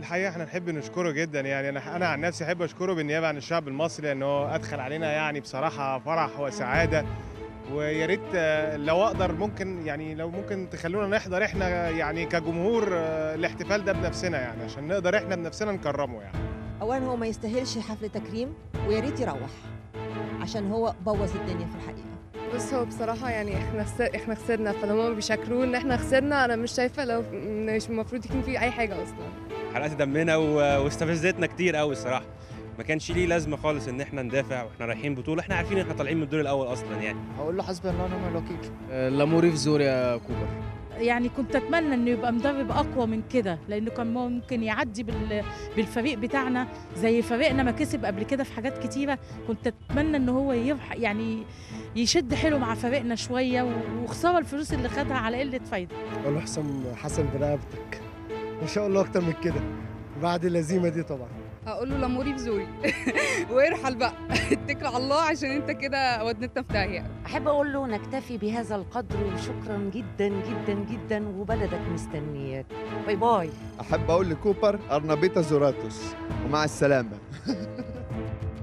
الحقيقه احنا نحب نشكره جدا يعني انا انا عن نفسي احب اشكره بالنيابه عن الشعب المصري لانه ادخل علينا يعني بصراحه فرح وسعاده ويا ريت آه، لو اقدر ممكن يعني لو ممكن تخلونا نحضر احنا يعني كجمهور آه، الاحتفال ده بنفسنا يعني عشان نقدر احنا بنفسنا نكرمه يعني اولا هو ما يستاهلش حفل تكريم ويا ريت يروح عشان هو بوظ الدنيا في الحقيقه بص هو بصراحة يعني احنا خسر احنا خسرنا فلما بيشكروه ان احنا خسرنا انا مش شايفة لو مش المفروض يكون في اي حاجة اصلا حرقت دمنا و- واستفزتنا كتير قوي الصراحه ما كانش ليه لازمه خالص ان احنا ندافع واحنا رايحين بطوله احنا عارفين ان احنا طالعين من الدور الاول اصلا يعني هقول له حسبي الله ونعم الوكيل لاموري في زور يا كوبر يعني كنت اتمنى انه يبقى مدرب اقوى من كده لانه كان ممكن يعدي بال- بالفريق بتاعنا زي فريقنا ما كسب قبل كده في حاجات كتيره كنت اتمنى ان هو يرح يعني يشد حيله مع فريقنا شويه و- وخساره الفلوس اللي خدها على قله فايده اقول له حسام حسن برقبتك ان شاء الله اكتر من كده بعد الهزيمه دي طبعا هقول له لاموري بزوري وارحل بقى اتكل على الله عشان انت كده ودنتنا في داهية أحب أقول له نكتفي بهذا القدر وشكرا جدا جدا جدا وبلدك مستنياك باي باي احب اقول لكوبر ارنبيتا زوراتوس ومع السلامه